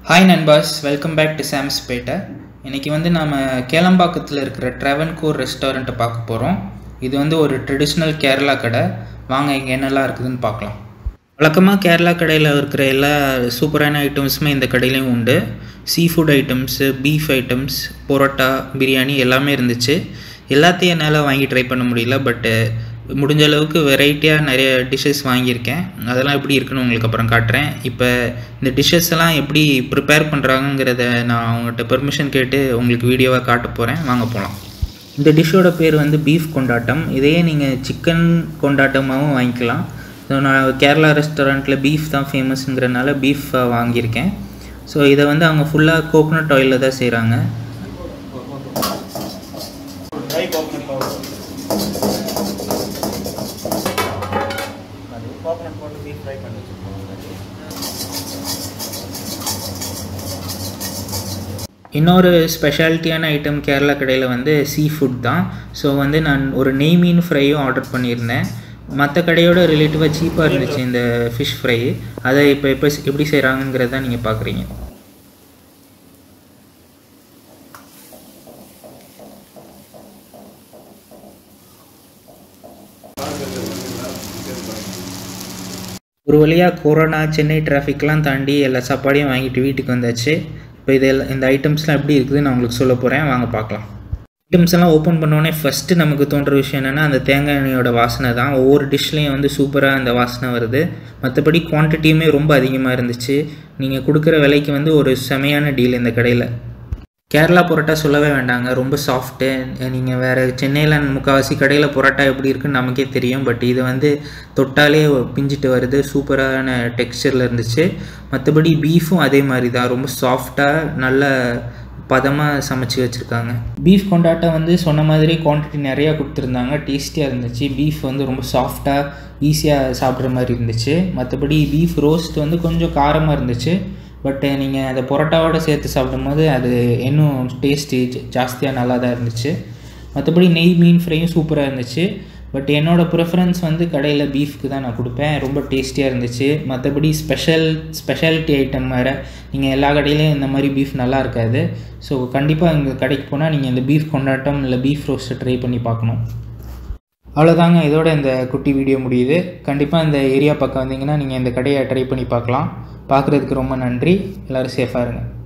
hi நண்பாஸ் welcome back to Sam's பேட்டை இன்றைக்கி வந்து நாம் கேளம்பாக்கத்தில் இருக்கிற ட்ரெவன்கோர் ரெஸ்டாரண்ட்டை பார்க்க போகிறோம் இது வந்து ஒரு ட்ரெடிஷ்னல் கேரளா கடை வாங்க இங்கே என்னெல்லாம் இருக்குதுன்னு பார்க்கலாம் வழக்கமாக கேரளா கடையில் இருக்கிற எல்லா சூப்பரான ஐட்டம்ஸுமே இந்த கடையிலையும் உண்டு sea food items beef items parotta biryani எல்லாமே இருந்துச்சு எல்லாத்தையும் என்னால் வாங்கி ட்ரை பண்ண முடியல பட்டு முடிஞ்ச அளவுக்கு வெரைட்டியாக நிறைய டிஷ்ஷஸ் வாங்கியிருக்கேன் அதெல்லாம் எப்படி இருக்குன்னு உங்களுக்கு அப்புறம் காட்டுறேன் இப்போ இந்த டிஷ்ஷஸ் எல்லாம் எப்படி ப்ரிப்பேர் பண்ணுறாங்கங்கிறத நான் அவங்ககிட்ட பெர்மிஷன் கேட்டு உங்களுக்கு வீடியோவாக காட்ட போகிறேன் வாங்க போகலாம் இந்த டிஷ்ஷோட பேர் வந்து பீஃப் கொண்டாட்டம் இதையே நீங்கள் சிக்கன் கொண்டாட்டமாகவும் வாங்கிக்கலாம் ஸோ நான் கேரளா ரெஸ்டாரண்ட்டில் பீஃப் தான் ஃபேமஸுங்கிறனால பீஃப் வாங்கியிருக்கேன் ஸோ இதை வந்து அவங்க ஃபுல்லாக கோகோனட் ஆயிலில் தான் செய்கிறாங்க ட்ரை கோகனட் பவுடர் அது கோகனட் போட்டு டீப் ஃப்ரை பண்ணி வச்சுருக்கோம் இன்னொரு ஸ்பெஷாலிட்டியான ஐட்டம் கேரளா கடையில் வந்து சீ ஃபுட் தான் ஸோ வந்து நான் ஒரு நெய் மீன் ஃப்ரையும் ஆர்டர் பண்ணியிருந்தேன் மற்ற கடையோட ரிலேட்டிவாக சீப்பாக இருந்துச்சு இந்த ஃபிஷ் ஃப்ரை அதை இப்போ எப்போ எப்படி செய்கிறாங்கங்கிறத நீங்கள் பார்க்குறீங்க ஒரு வழியாக கொரோனா சென்னை டிராஃபிக்லாம் தாண்டி எல்லா சாப்பாடையும் வாங்கிட்டு வீட்டுக்கு வந்தாச்சு இப்போ இதெல்லாம் இந்த ஐட்டம்ஸ்லாம் எப்படி இருக்குதுன்னு நான் உங்களுக்கு சொல்ல போகிறேன் வாங்க பார்க்கலாம் ஐட்டம்ஸ் எல்லாம் ஓப்பன் பண்ணோடனே ஃபஸ்ட்டு நமக்கு தோன்ற விஷயம் என்னென்னா அந்த தேங்காய் எண்ணெயோட வாசனை தான் ஒவ்வொரு டிஷ்லேயும் வந்து சூப்பராக அந்த வாசனை வருது மற்றபடி குவான்டிட்டியுமே ரொம்ப அதிகமாக இருந்துச்சு நீங்கள் கொடுக்குற விலைக்கு வந்து ஒரு செமையான டீல் இந்த கடையில் கேரளா பரோட்டா சொல்லவே வேண்டாங்க ரொம்ப சாஃப்ட்டு நீங்கள் வேறு சென்னையில் முக்கால்வாசி கடையில் பரோட்டா எப்படி இருக்குன்னு நமக்கே தெரியும் பட் இது வந்து தொட்டாலே பிஞ்சிட்டு வருது சூப்பரான டெக்ஸ்டரில் இருந்துச்சு மற்றபடி பீஃபும் அதே மாதிரி தான் ரொம்ப சாஃப்டாக நல்ல பதமாக சமைச்சு வச்சுருக்காங்க பீஃப் கொண்டாட்டம் வந்து சொன்ன மாதிரி குவான்டிட்டி நிறையா கொடுத்துருந்தாங்க டேஸ்டியாக இருந்துச்சு பீஃப் வந்து ரொம்ப சாஃப்டாக ஈஸியாக சாப்பிட்ற மாதிரி இருந்துச்சு மற்றபடி பீஃப் ரோஸ்ட் வந்து கொஞ்சம் காரமாக இருந்துச்சு பட் நீங்கள் அதை பரோட்டாவோட சேர்த்து சாப்பிடும்போது அது இன்னும் டேஸ்ட்டு ஜாஸ்தியாக நல்லா தான் இருந்துச்சு மற்றபடி நெய் மீன் ஃப்ரையும் சூப்பராக இருந்துச்சு பட் என்னோடய ப்ரிஃபரன்ஸ் வந்து கடையில் பீஃப்க்கு தான் நான் கொடுப்பேன் ரொம்ப டேஸ்டியாக இருந்துச்சு மற்றபடி ஸ்பெஷல் ஸ்பெஷாலிட்டி ஐட்டம் வேறு நீங்கள் எல்லா கடையிலையும் இந்த மாதிரி பீஃப் நல்லா இருக்காது ஸோ கண்டிப்பாக எங்கள் கடைக்கு போனால் நீங்கள் இந்த பீஃப் கொண்டாட்டம் இல்லை பீஃப் ரோஸ்ட்டை ட்ரை பண்ணி பார்க்கணும் அவ்வளோதாங்க இதோட இந்த குட்டி வீடியோ முடியுது கண்டிப்பாக இந்த ஏரியா பக்கம் வந்தீங்கன்னா நீங்கள் இந்த கடையை ட்ரை பண்ணி பார்க்கலாம் பார்க்குறதுக்கு ரொம்ப நன்றி எல்லோரும் சேஃபாக இருங்க